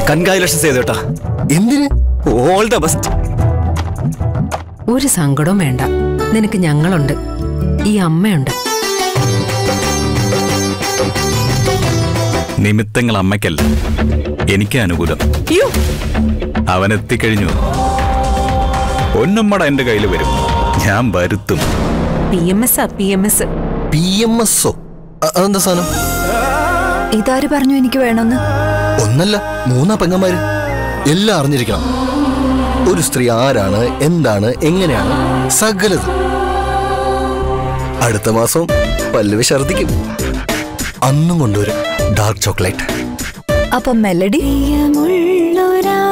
congratulations ചെയ്തോട്ടാ എന്തിന് all the best ഒരു സങ്കടവും വേണ്ട നിനക്ക് ഞങ്ങളുണ്ട് ഈ അമ്മയുണ്ട് നിമിത്തങ്ങൾ അമ്മയ്ക്കല്ല എനിക്ക് അനുകൂലം അവൻ എത്തിക്കഴിഞ്ഞു പൊന്നുമ്മട എന്റെ കയ്യിൽ വരും ഞാൻ വരുത്തും പി എം എസ് ആ P M S P M S അതെന്താ സാധനം ഇതാര് പറഞ്ഞു എനിക്ക് വേണമെന്ന് ഒന്നല്ല മൂന്നാ പെങ്ങന്മാര് എല്ലാം അറിഞ്ഞിരിക്കണം ഒരു സ്ത്രീ ആരാണ് എന്താണ് എങ്ങനെയാണ് സകലത് അടുത്ത മാസം പല്ലുവി ഛർദിക്കും അന്നും കൊണ്ടുവരും ഡാർക്ക് ചോക്ലേറ്റ് അപ്പം മെലഡി പ്രിയമുള്ളൊരാ